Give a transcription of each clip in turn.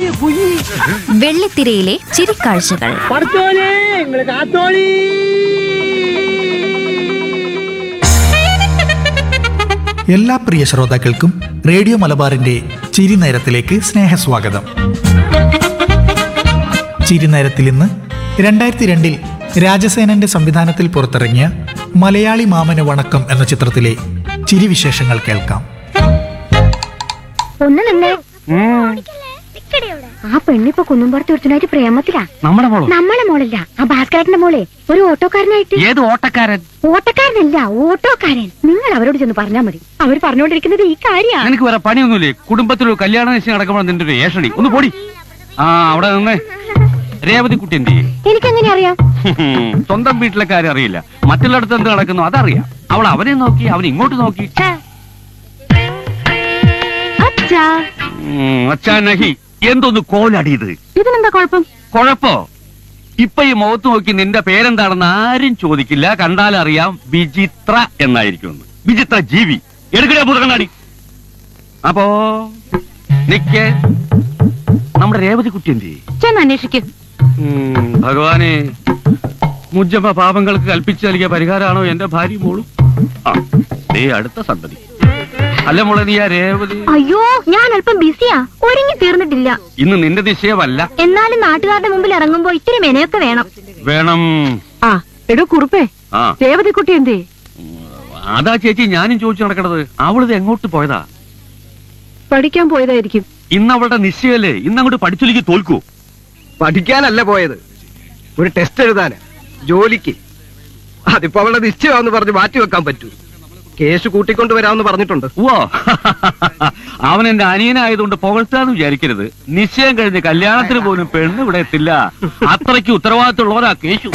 വെള്ളിത്തിരയിലെ ചിരിക്കാഴ്ചകൾ പഠിച്ചോനെ നിങ്ങള് കാത്തോളി എല്ലാ പ്രിയ ശ്രോതാക്കൾക്കും റേഡിയോ മലബാറിന്റെ ചിരിനേരത്തിലേക്ക് സ്നേഹസ്വാഗതം ചിരിനേരത്തിൽ ഇന്ന് രണ്ടായിരത്തി രണ്ടിൽ രാജസേനന്റെ സംവിധാനത്തിൽ പുറത്തിറങ്ങിയ മലയാളി മാമന് വണക്കം എന്ന ചിത്രത്തിലെ ചിരിവിശേഷങ്ങൾ കേൾക്കാം ഒന്ന് നിന്നേ ആ പെണ്ണിപ്പൊ കുന്നുംപുറത്ത് ഒരുത്തനായിട്ട് പ്രേമത്തിലാ നമ്മുടെ മോളോ നമ്മളെ മോളല്ല ആ ഭാസ്കരന്റെ മോളെ ഒരു ഓട്ടോക്കാരനായിട്ട് ഏത് ഓട്ടക്കാരൻ ഓട്ടക്കാരനല്ല ഓട്ടോക്കാരൻ നിങ്ങൾ അവരോട് ചെന്ന് പറഞ്ഞാ മതി അവർ പറഞ്ഞുകൊണ്ടിരിക്കുന്നത് ഈ കാര്യാ നിനക്ക് വേറെ പണിയൊന്നുമില്ലേ കുടുംബത്തിൽ ഒരു കല്യാണ നിശ്ചയം നടക്കുമ്പോൾ നിന്റെ ഒരു ഏഷണി ഒന്ന് പോടി ആ അവിടെ നിന്നേ രേവതി കുട്ടി എന്ത് ചെയ്യും എനിക്കെങ്ങനെ അറിയാം സ്വന്തം വീട്ടിലെ കാര്യം അറിയില്ല മറ്റുള്ളിടത്ത് എന്ത് നടക്കുന്നു അതറിയാം അവൾ അവനെ നോക്കി അവൻ ഇങ്ങോട്ട് നോക്കി അച്ഛാ ഉം, അച്ഛാ നഹി എന്തൊന്ന് കോലടിയത് ഇതിനെന്താ കുഴപ്പം കൊഴപ്പോ ഇപ്പൊ ഈ മുഖത്ത് നോക്കി നിന്റെ പേരെന്താണെന്ന് ആരും ചോദിക്കില്ല കണ്ടാലറിയാം വിചിത്ര എന്നായിരിക്കും എന്ന്. വിചിത്ര ജീവി എടുക്കണേ ഭൂതകണ്ണാടി അപ്പോ നിക്ക് നമ്മുടെ രേവതി കുട്ടി എന്ത് ചെയ്യും? ചെന്ന് അന്വേഷിക്കും ഉം, ഭഗവാനെ മുജ്ജമ്മ പാപങ്ങൾക്ക് കൽപ്പിച്ചു നൽകിയ പരിഹാരമാണോ എന്റെ ഭാര്യ മോളും ആ ദേ അടുത്ത സന്തതി അല്ല മോളെ നീ ആ രേവതി അയ്യോ ഞാൻ അല്പം ബിസിയാ ഒരുങ്ങി തീർന്നിട്ടില്ല ഇന്ന് നിന്റെ നിശ്ചയമല്ല എന്നാലും നാട്ടുകാരുടെ മുമ്പിൽ ഇറങ്ങുമ്പോ ഇത്തിരി മെനയൊക്കെ വേണം വേണം ആ എടോ കുറുപ്പേ ആ രേവതിക്കുട്ടി എന്തേ അതാ ചേച്ചി ഞാനും ചോദിച്ചു നടക്കണത് അവളിത് എങ്ങോട്ട് പോയതാ പഠിക്കാൻ പോയതായിരിക്കും ഇന്ന് അവളുടെ നിശ്ചയല്ലേ ഇന്ന് അങ്ങോട്ട് പഠിച്ചൊലിക്ക് തോൽക്കൂ പഠിക്കാനല്ല പോയത് ഒരു ടെസ്റ്റ് എഴുതാന് ജോലിക്ക് അതിപ്പോ അവളുടെ നിശ്ചയമാണെന്ന് പറഞ്ഞ് മാറ്റി വെക്കാൻ പറ്റൂ കേസ് കൂട്ടിക്കൊണ്ട് വരാമെന്ന് പറഞ്ഞിട്ടുണ്ട് ഓ അവൻ എന്റെ അനിയനായതുകൊണ്ട് പുകഴ്ത്താന്ന് വിചാരിക്കരുത് നിശ്ചയം കഴിഞ്ഞ് കല്യാണത്തിന് പോലും പെണ്ണ് ഇവിടെ എത്തില്ല അത്രയ്ക്ക് ഉത്തരവാദിത്തമുള്ളവരാ Keshu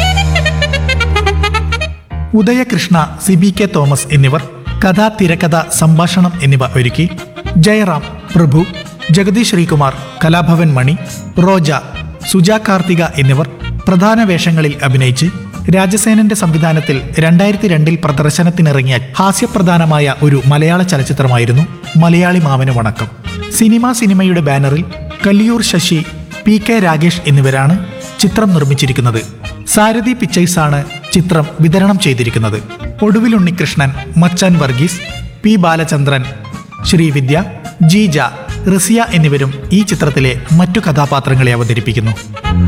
Udayakrishna C B K Thomas എന്നിവർ കഥ തിരക്കഥ സംഭാഷണം എന്നിവ ഒരുക്കി ജയറാം പ്രഭു ജഗദീഷ് ശ്രീകുമാർ കലാഭവൻ മണി റോജ സുജ കാർത്തിക എന്നിവർ പ്രധാന വേഷങ്ങളിൽ അഭിനയിച്ച് രാജസേനന്റെ സംവിധാനത്തിൽ രണ്ടായിരത്തി രണ്ടിൽ പ്രദർശനത്തിനിറങ്ങിയ ഹാസ്യപ്രധാനമായ ഒരു മലയാള ചലച്ചിത്രമായിരുന്നു മലയാളി മാമന് വണക്കം സിനിമ സിനിമയുടെ ബാനറിൽ കല്ലിയൂർ ശശി പി കെ രാഗേഷ് എന്നിവരാണ് ചിത്രം നിർമ്മിച്ചിരിക്കുന്നത് സാരഥി പിക്ചേഴ്സ് ആണ് ചിത്രം വിതരണം ചെയ്തിരിക്കുന്നത് ഒടുവിൽ ഉണ്ണികൃഷ്ണൻ മച്ചാൻ വർഗീസ് പി ബാലചന്ദ്രൻ ശ്രീവിദ്യ ജീജ റസിയ എന്നിവരും ഈ ചിത്രത്തിലെ മറ്റു കഥാപാത്രങ്ങളെ അവതരിപ്പിക്കുന്നു